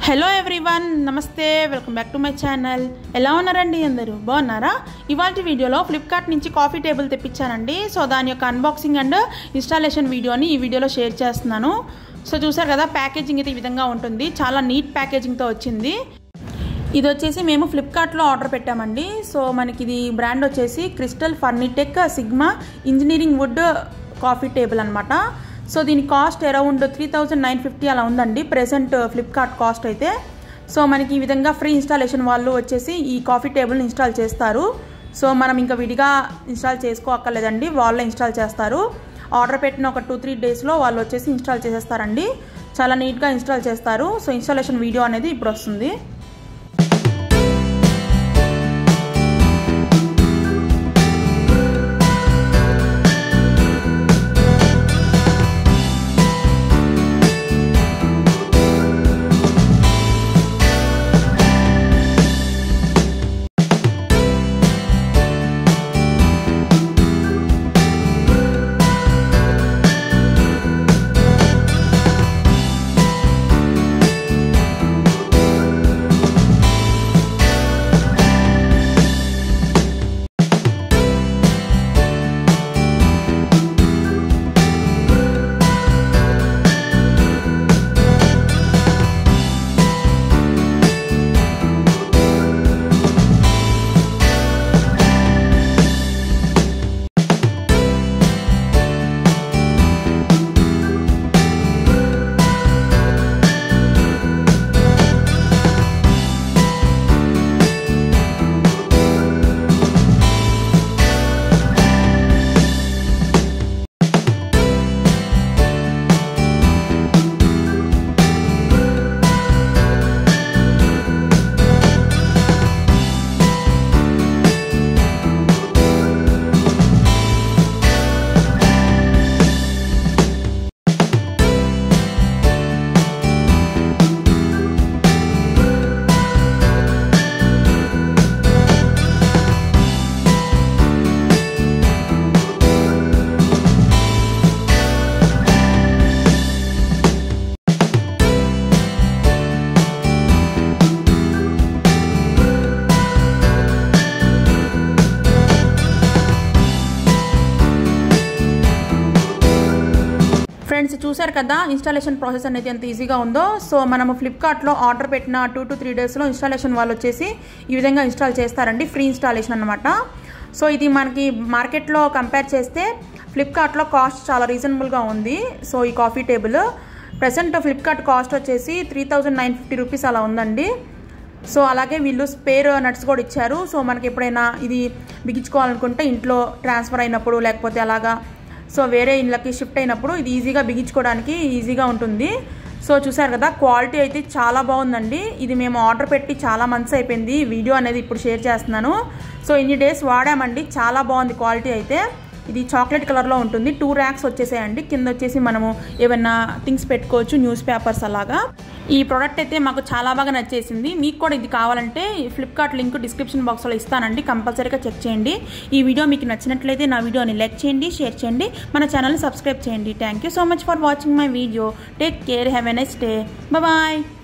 hello everyone namaste welcome back to my channel ఎలా ఉన్నారండి అందరూ బాగున్నారా ఇవాళ వీడియోలో ఫ్లిప్కార్ట్ నుంచి కాఫీ టేబుల్ తెప్పించానండి సో దాని యొక్క అన్బాక్సింగ్ అండ్ ఇన్స్టాలేషన్ వీడియోని ఈ వీడియోలో షేర్ చేస్తున్నాను సో చూసారు కదా ప్యాకేజింగ్ అయితే ఈ విధంగా ఉంటుంది చాలా నీట్ ప్యాకేజింగ్తో వచ్చింది ఇది వచ్చేసి మేము ఫ్లిప్కార్ట్లో ఆర్డర్ పెట్టామండి సో మనకి ఇది బ్రాండ్ వచ్చేసి crystal Furnitech sigma engineering wood coffee table అనమాట సో దీని cost around three thousand nine fifty అలా ఉందండి ప్రెసెంట్ ఫ్లిప్కార్ట్ కాస్ట్ అయితే సో మనకి ఈ విధంగా ఫ్రీ ఇన్స్టాలేషన్ వాళ్ళు వచ్చేసి ఈ కాఫీ టేబుల్ని ఇన్స్టాల్ చేస్తారు సో మనం ఇంకా విడిగా ఇన్స్టాల్ చేసుకోక్కర్లేదండి వాళ్ళే ఇన్స్టాల్ చేస్తారు ఆర్డర్ పెట్టిన ఒక టూ త్రీ డేస్లో వాళ్ళు వచ్చేసి ఇన్స్టాల్ చేసేస్తారండి చాలా నీట్గా ఇన్స్టాల్ చేస్తారు సో ఇన్స్టాలేషన్ వీడియో అనేది ఇప్పుడు వస్తుంది ఫ్రెండ్స్ చూసారు కదా ఇన్స్టాలేషన్ ప్రాసెస్ అనేది ఎంత ఈజీగా ఉందో సో మనము ఫ్లిప్కార్ట్లో ఆర్డర్ పెట్టిన టూ టు త్రీ డేస్లో ఇన్స్టాలేషన్ వాళ్ళు వచ్చేసి ఈ విధంగా ఇన్స్టాల్ చేస్తారండి ఫ్రీ ఇన్స్టాలేషన్ అనమాట సో ఇది మనకి మార్కెట్లో కంపేర్ చేస్తే ఫ్లిప్కార్ట్లో కాస్ట్ చాలా రీజనబుల్గా ఉంది సో ఈ coffee table present Flipkart cost వచ్చేసి three thousand nine fifty rupees అలా ఉందండి సో అలాగే వీళ్ళు స్పేర్ నట్స్ కూడా ఇచ్చారు సో మనకి ఎప్పుడైనా ఇది బిగించుకోవాలనుకుంటే ఇంట్లో ట్రాన్స్ఫర్ అయినప్పుడు లేకపోతే అలాగా సో వేరే ఇళ్ళకి షిఫ్ట్ అయినప్పుడు ఇది ఈజీగా బిగించుకోవడానికి ఈజీగా ఉంటుంది సో చూసారు కదా క్వాలిటీ అయితే చాలా బాగుందండి ఇది మేము ఆర్డర్ పెట్టి చాలా మంత్స్ అయిపోయింది వీడియో అనేది ఇప్పుడు షేర్ చేస్తున్నాను సో ఇన్ని డేస్ వాడామండి చాలా బాగుంది క్వాలిటీ అయితే ఇది చాక్లెట్ కలర్లో ఉంటుంది టూ ర్యాక్స్ వచ్చేసాయండి కింద వచ్చేసి మనము ఏమైనా థింగ్స్ పెట్టుకోవచ్చు న్యూస్ పేపర్స్ అలాగా ఈ ప్రోడక్ట్ అయితే మాకు చాలా బాగా నచ్చేసింది మీకు కూడా ఇది కావాలంటే ఫ్లిప్కార్ట్ లింక్ డిస్క్రిప్షన్ బాక్స్లో ఇస్తానండి కంపల్సరీగా చెక్ చేయండి ఈ వీడియో మీకు నచ్చినట్లయితే నా వీడియోని లైక్ చేయండి షేర్ చేయండి మన ఛానల్ని సబ్స్క్రైబ్ చేయండి thank you so much for watching my video take care have a nice day bye